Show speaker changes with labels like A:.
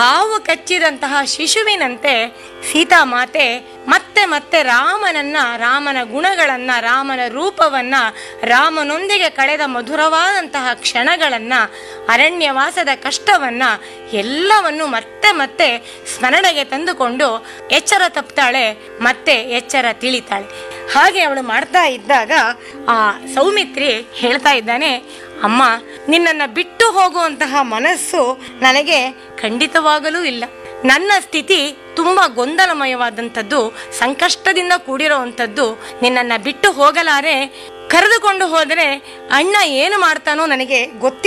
A: ಹಾವು ಕಚ್ಚಿದಂತಹ ಶಿಶುವಿನಂತೆ ಸೀತಾಮಾತೆ ಮತ್ತೆ ಮತ್ತೆ ರಾಮನನ್ನ ರಾಮನ ಗುಣಗಳನ್ನ ರಾಮನ ರೂಪವನ್ನ ರಾಮನೊಂದಿಗೆ ಕಳೆದ ಮಧುರವಾದಂತಹ ಕ್ಷಣಗಳನ್ನ ಅರಣ್ಯವಾಸದ ಕಷ್ಟವನ್ನ ಎಲ್ಲವನ್ನು ಮತ್ತೆ ಮತ್ತೆ ಸ್ಮರಣೆಗೆ ತಂದುಕೊಂಡು ಎಚ್ಚರ ತಪ್ತಾಳೆ ಮತ್ತೆ ಎಚ್ಚರ ತಿಳಿತಾಳೆ ಹಾಗೆ ಅವಳು ಮಾಡ್ತಾ ಇದ್ದಾಗ ಆ ಸೌಮಿತ್ರಿ ಹೇಳ್ತಾ ಇದ್ದಾನೆ ಅಮ್ಮ ನಿನ್ನನ್ನು ಬಿಟ್ಟು ಹೋಗುವಂತಹ ಮನಸ್ಸು ನನಗೆ ಖಂಡಿತವಾಗಲೂ ಇಲ್ಲ ನನ್ನ ಸ್ಥಿತಿ ತುಂಬಾ ಗೊಂದಲಮಯವಾದಂಥದ್ದು ಸಂಕಷ್ಟದಿಂದ ಕೂಡಿರುವಂಥದ್ದು ನಿನ್ನನ್ನು ಬಿಟ್ಟು ಹೋಗಲಾರೆ ಕರೆದುಕೊಂಡು ಹೋದರೆ ಅಣ್ಣ ಏನು ಮಾಡ್ತಾನೋ ನನಗೆ ಗೊತ್ತಿಲ್ಲ